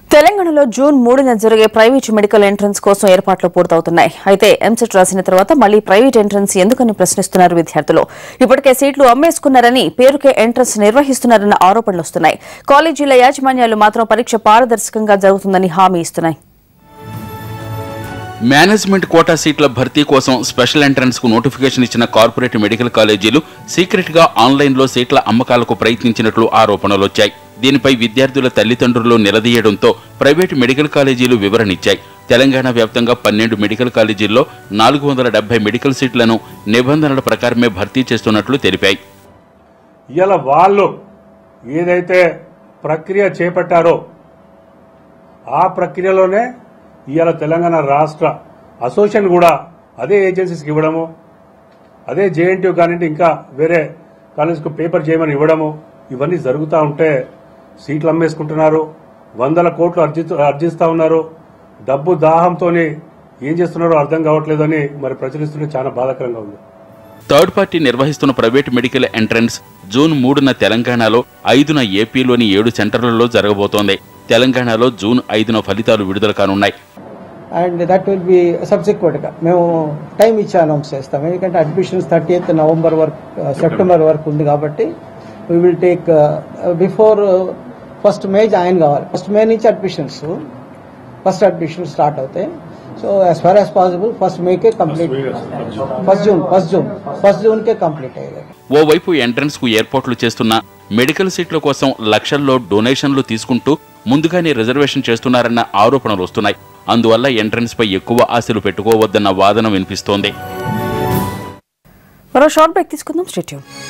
తెలంగాణలో జూన్ మూడున జరిగే ప్రైవేట్ మెడికల్ ఎంట్రన్స్ కోసం ఏర్పాట్లు పూర్తవుతున్నాయి అయితే ఎంసెట్ రాసిన తర్వాత మళ్లీ ప్రైవేట్ ఎంట్రన్స్ ఎందుకని ప్రశ్నిస్తున్నారు విద్యార్థులు ఇప్పటికే సీట్లు అమ్మేసుకున్నారని పేరుకే ఎంట్రన్స్ నిర్వహిస్తున్నారన్న ఆరోపణలు వస్తున్నాయి కాలేజీల యాజమాన్యాలు మాత్రం పరీక్ష పారదర్శకంగా జరుగుతుందని హామీ ఇస్తున్నాయి మేనేజ్మెంట్ కోటా సీట్ల భర్తీ కోసం స్పెషల్ ఎంట్రన్స్ కు నోటిఫికేషన్ ఇచ్చిన కార్పొరేట్ మెడికల్ కాలేజీలు సీక్రెట్ గా ఆన్లైన్ లో సీట్ల అమ్మకాలకు ప్రయత్నించినట్లు ఆరోపణలు వచ్చాయి దీనిపై విద్యార్థుల తల్లిదండ్రులు నిలదీయడంతో ప్రైవేటు మెడికల్ కాలేజీలు వివరణిచ్చాయి తెలంగాణ వ్యాప్తంగా పన్నెండు మెడికల్ కాలేజీల్లో నాలుగు వందల డెబ్బై మెడికల్ సీట్లను నిబంధనల ప్రకారమే భర్తీ చేస్తున్నట్లు తెలిపాయి ఇలా వాళ్ళు ఏదైతే ప్రక్రియ చేపట్టారో ఆ ప్రక్రియలోనే ఇవాళ తెలంగాణ రాష్ట్ర అసోసియేషన్ కూడా అదే ఏజెన్సీస్కి ఇవ్వడము అదే జేఎన్టీ కానివ్వండి ఇంకా వేరే కాలేజ్కు పేపర్ చేయమని ఇవ్వడము ఇవన్నీ జరుగుతూ ఉంటే సీట్లు అమ్మేసుకుంటున్నారు వందల కోట్లు అర్జిస్తూ అర్జిస్తూ ఉన్నారు డబ్బు దాహంతో ఏం చేస్తున్నారో అర్థం కావట్లేదని మరి ప్రచురిస్తుంటే చాలా బాధాకరంగా ఉంది థర్డ్ పార్టీ నిర్వహిస్తున్న ప్రైవేట్ మెడికల్ ఎంట్రన్స్ జూన్ మూడున తెలంగాణలో ఐదున ఏపీలోని ఏడు సెంటర్లలో జరగబోతోంది తెలంగాణలో జూన్ ఐదున ఫలితాలు విడుదల కానున్నాయి అండ్ దట్ విల్ బి సబ్సిక్వెంట్గా మేము టైం ఇచ్చి అనౌన్స్ చేస్తాం ఎందుకంటే అడ్మిషన్స్ థర్టీ ఎయిత్ నవంబర్ వరకు సెప్టెంబర్ వరకు ఉంది కాబట్టి we will take before first May join కావాలి ఫస్ట్ మే నుంచి అడ్మిషన్స్ ఫస్ట్ అడ్మిషన్ స్టార్ట్ అవుతాయి so as far as possible first మేకే complete first June first June first జూన్కే కంప్లీట్ అయ్యేది ఓవైపు ఎంట్రన్స్ కు ఏర్పాట్లు చేస్తున్న మెడికల్ సీట్ల కోసం లక్షల్లో డొనేషన్లు తీసుకుంటూ ముందుగానే రిజర్వేషన్ చేస్తున్నారన్న ఆరోపణలు వస్తున్నాయి అందువల్ల ఎంట్రన్స్ పై ఎక్కువ ఆశలు పెట్టుకోవద్దన్న వాదన వినిపిస్తోంది మరో షార్ట్ బ్రేక్ తీసుకుందాం స్టేట్యూన్